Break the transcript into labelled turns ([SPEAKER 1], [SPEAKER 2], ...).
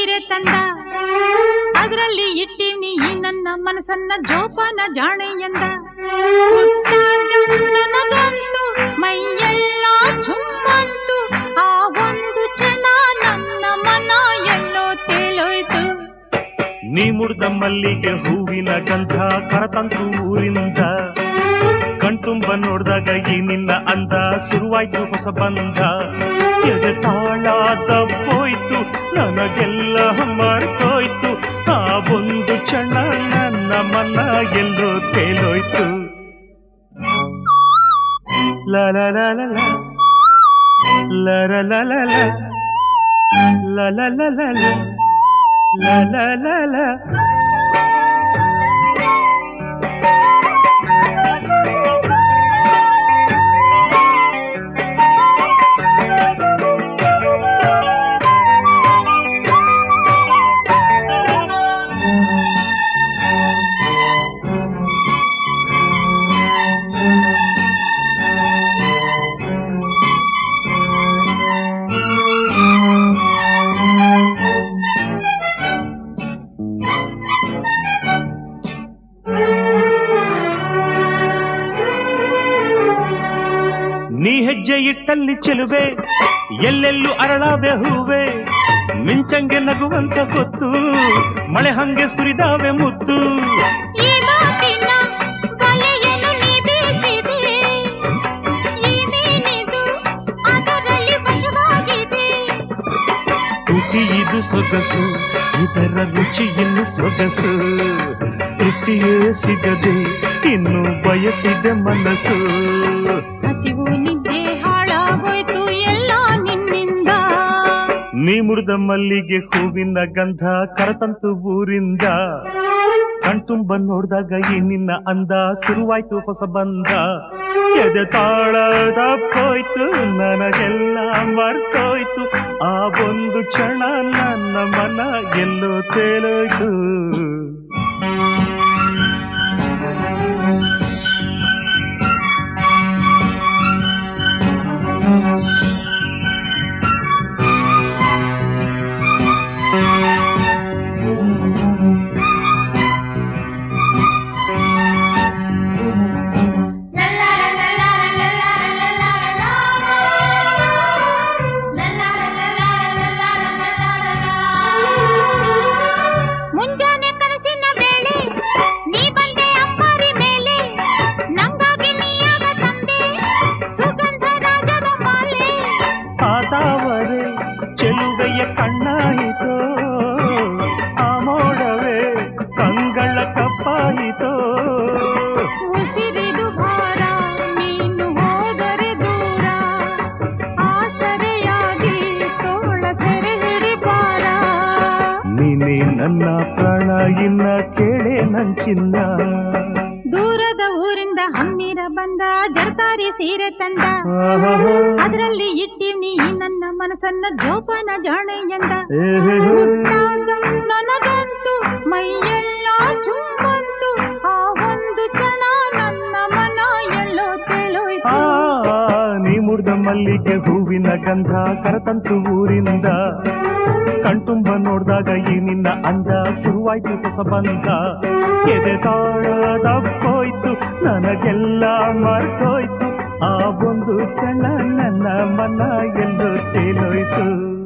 [SPEAKER 1] ಸೀರೆ ತಂದ ಅದರಲ್ಲಿ ಇಟ್ಟಿವ್ನಿ ಈ ನನ್ನ ಮನಸ್ಸನ್ನ ಜೋಪಾನ ಜಾಣೆ ಎಂದ ಹುಟ್ಟಾಗ ನನಗಂತೂ ಮೈಯೆಲ್ಲ ಝುಮ್ಮಂತು ಆ ಒಂದು ಕ್ಷಣ ನನ್ನ ಮನ ಎಲ್ಲೋ ತೇಲೋಯ್ತು
[SPEAKER 2] ನೀ ಮುಡ್ದ ಮಲ್ಲಿಗೆ ಹೂವಿನ ಗಂಧ ಕರತಂತು ಊರಿಂದ ಕಣ್ತುಂಬ ನೋಡ್ದಾಗ ಈ ನಿನ್ನ ಅಂದ ಶುರುವಾಯ್ತು ಹೊಸ ಬಂಧ ಎದೆ ತಾಳ ತಪ್ಪೋಯ್ತು ನನಗೆಲ್ಲ ಮರ್ತೋಯ್ತು ಆ ಒಂದು ಕ್ಷಣ ನನ್ನ ಮನ ಎಲ್ಲೋ ತೇಲೋಯ್ತು ಲ ಲ ಲ ಲ ಲ. ಲ ಲ ಲ ಲ ಲ. ಲ ಲ ಲ ಲ ಲ. La la la la. ನೀ ಹೆಜ್ಜೆ ಇಟ್ಟಲ್ಲಿ ಚೆಲುವೆ ಎಲ್ಲೆಲ್ಲೂ ಅರಳಾವೆ ಹೂವೆ ಮಿಂಚಂಗೆ ನಗುವಂತ ಗೊತ್ತು ಮಳೆ ಹಂಗೆ ಸುರಿದಾವೆ ಮುತ್ತು
[SPEAKER 1] ಈ ಮಾತಿನ ಬಲೆಯನ್ನು ನೀ ಬೀಸಿದೆ ಈ ಮೀನಿದು ಅದರಲ್ಲಿ ವಶವಾಗಿದೆ
[SPEAKER 2] ತುಟಿ ಇದು ಸೊಗಸು ಇದರ ರುಚಿ ಇನ್ನು ಸೊಗಸು ತೃಪ್ತಿಯೇ ಸಿಗದೆ ಇನ್ನು ಬಯಸಿದ ಮನಸ್ಸು
[SPEAKER 1] ಹಸಿವು ನಿದ್ದೆ ಹಾಳಾಗೋಯ್ತು ಎಲ್ಲ ನಿನ್ನಿಂದ
[SPEAKER 2] ನೀ ಮುರಿದ ಮಲ್ಲಿಗೆ ಹೂವಿನ ಗಂಧ ಕರತಂತು ಊರಿಂದ ಕಣ್ತುಂಬ ನೋಡ್ದಾಗ ಈ ನಿನ್ನ ಅಂದ ಶುರುವಾಯ್ತು ಹೊಸ ಬಂದ ಎದೆ ತಾಳದ ಹೋಯ್ತು ನನಗೆಲ್ಲ ಮರ್ತೋಯ್ತು ಆ ಒಂದು ಕ್ಷಣ ನನ್ನ ಮನ ಎಲ್ಲೋ ತೇಲೋಯ್ತು
[SPEAKER 1] ಮುಂಜಾನೆ ಕನಸಿನ ವೇಳೆ ನೀ ಬಂದೆ ಅಂಬಾರಿ ಮೇಲೆ ನಂಗಾಗಿ ನೀಯಾಗ ತಂದೆ ಸುಗಂಧ ರಾಜದ ಮಾಲೆ
[SPEAKER 2] ಆತಾವರೆ ಚೆಲುವೆಯ ಕಣ್ಣಾಯಿತೋ ಆ ಮೋಡವೇ ಕಂಗಳ ಕಪ್ಪಾಯಿತೋ
[SPEAKER 1] ಉಸಿರಿದು ಭಾರ ನೀನು ಹೋದರೆ ದೂರ ಆಸರೆಯಾಗಿ ತೋಳ ಸೆರೆ ಹಿಡಿಬಾರ
[SPEAKER 2] ನೀನೇ ನನ್ನ ಪ್ರಾಣ ಇನ್ನ ಕೇಳೆ ನಂಚಿನ್ನ
[SPEAKER 1] ದೂರದ ಊರಿಂದ ಹಮ್ಮಿರ ಬಂದ ಜರತಾರಿ ಸೀರೆ ತಂದ ಅದರಲ್ಲಿ ಇಟ್ಟಿವ್ನಿ ಈ ನನ್ನ ಮನಸ್ಸನ್ನ ಜೋಪಾನ ಜಾಣೆ ಎಂದ ಹುಟ್ಟಾಗ ನನಗಂತೂ ಮೈಯೆಲ್ಲ ಚುಮ್ಮಂತು ಆ ಒಂದು ಕ್ಷಣ ನನ್ನ ಮನ ಎಲ್ಲೋ
[SPEAKER 2] ಆ
[SPEAKER 1] ತೇಲೋಯ್ತು
[SPEAKER 2] ನೀ ಮುಡ್ದ ಮಲ್ಲಿಗೆ ಹೂವಿನ ಗಂಧ ಕರತಂತು ಊರಿಂದ ಕಣ್ತುಂಬ ನೋಡ್ದಾಗ ಈ ನಿನ್ನ ಅಂದ ಶುರುವಾಯ್ತು ಹೊಸ ಬಂದ ಎದೆ ತಾಳದ ಹೋಯ್ತು ನನಗೆಲ್ಲ ಮರ್ತೋಯ್ತು ಆ ಒಂದು ಕ್ಷಣ ನನ್ನ ಮನ ಎಂದು ತೇಲೋಯ್ತು